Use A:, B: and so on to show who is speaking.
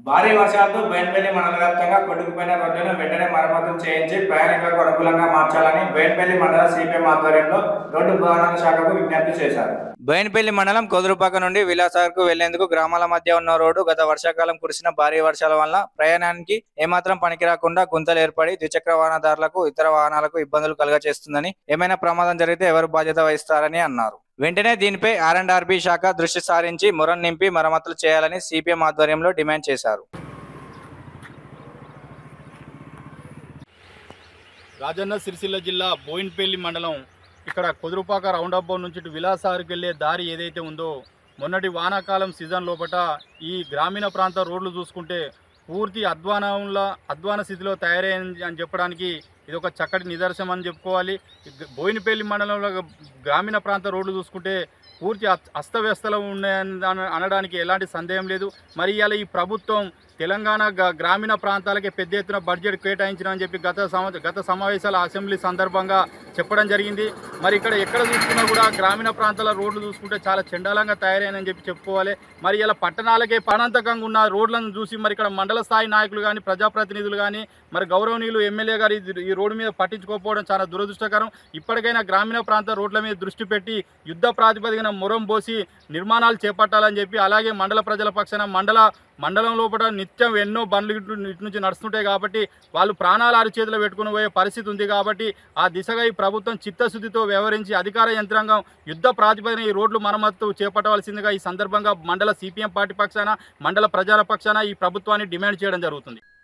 A: భారీ వర్షాలతో బోయినపల్లి మండల వ్యాప్తంగా కొట్టుకుపోయిన రోడ్లను వెంటనే మరమ్మతులు చేయించి ప్రయాణికులకు అనుకూలంగా మార్చాలని బోయినపల్లి మండల సిపిఎం ఆధ్వర్యంలో రోడ్డు భవనాల శాఖకు విజ్ఞప్తి చేశారు బోయినపల్లి మండలం కొదురుపాక నుండి విలాసాగర్కు వెళ్లేందుకు గ్రామాల మధ్య ఉన్న రోడ్డు గత వర్షాకాలం కురిసిన భారీ వర్షాల వల్ల ప్రయాణానికి ఏమాత్రం పనికిరాకుండా గుంతలు ఏర్పడి ద్విచక్ర వాహనదారులకు ఇతర వాహనాలకు ఇబ్బందులు కలుగచేస్తుందని ఏమైనా ప్రమాదం జరిగితే ఎవరు బాధ్యత వహిస్తారని అన్నారు వెంటనే దీనిపై ఆర్ అండ్ ఆర్బీ శాఖ దృష్టి సారించి మురం నింపి మరమ్మతులు చేయాలని సిపిఎం ఆధ్వర్యంలో డిమాండ్ చేశారు
B: రాజన్న సిరిసిల్ల జిల్లా బోయిన్పల్లి మండలం ఇక్కడ కుదురుపాక రౌండబ్బం నుంచి ఇటు విలాసారికి వెళ్ళే దారి ఏదైతే ఉందో మొన్నటి వానాకాలం సీజన్ లోపట ఈ గ్రామీణ ప్రాంత రోడ్లు చూసుకుంటే పూర్తి అధ్వానంలో అధ్వాన స్థితిలో తయారైంది అని చెప్పడానికి ఇది ఒక చక్కటి నిదర్శనం అని చెప్పుకోవాలి ఈ గ- బోయినపల్లి మండలంలో గ- గ్రామీణ ప్రాంత రోడ్లు చూసుకుంటే పూర్తి అస్- అస్తవ్యస్తలో ఉన్నాయని అన- అనడానికి ఎలాంటి సందేహం లేదు మరి ఇవాళ ఈ ప్రభుత్వం తెలంగాణ గ- గ్రామీణ ప్రాంతాలకి పెద్ద ఎత్తున బడ్జెట్ కేటాయించిన చెప్పి గత సమ గత సమావేశాల అసెంబ్లీ సందర్భంగా చెప్పడం జరిగింది మరి ఇక్కడ ఎక్కడ చూసుకున్నా కూడా గ్రామీణ ప్రాంతాల రోడ్లు చూసుకుంటే చాలా చండాలంగా తయారైనని చెప్పి చెప్పుకోవాలి మరి ఇలా పట్టణాలకే ప్రాణాంతకంగా ఉన్న రోడ్లను చూసి మరి ఇక్కడ మండల స్థాయి నాయకులు కానీ ప్రజాప్రతినిధులు కానీ మరి గౌరవనీయులు ఎమ్మెల్యే గారు ఇది- ఈ రోడ్డు మీద పట్టించుకోకపోవడం చాలా దురదృష్టకరం ఇప్పటికైనా గ్రామీణ ప్రాంత రోడ్ల మీద దృష్టి పెట్టి యుద్ధ ప్రాతిపదికన మొరం పోసి నిర్మాణాలు చేపట్టాలని చెప్పి అలాగే మండల ప్రజల పక్షాన మండల మండలం లోపల నిత్యం ఎన్నో బండ్లు ఇటు ఇటు నుంచి నడుస్తుంటాయి కాబట్టి వాళ్ళు ప్రాణాలు అరిచేతిలో పెట్టుకుని పోయే పరిస్థితి ఉంది కాబట్టి ఆ దిశగా ఈ ప్రభుత్వం చిత్తశుద్ధితో వ్యవహరించి అధికార యంత్రాంగం యుద్ధ ప్రాతిపదికన ఈ రోడ్లు మరమ్మతు చేపట్టవలసిందిగా ఈ సందర్భంగా మండల సిపిఎం పార్టీ పక్షాన మండల ప్రజల పక్షాన ఈ ప్రభుత్వాన్ని డిమాండ్ చేయడం జరుగుతుంది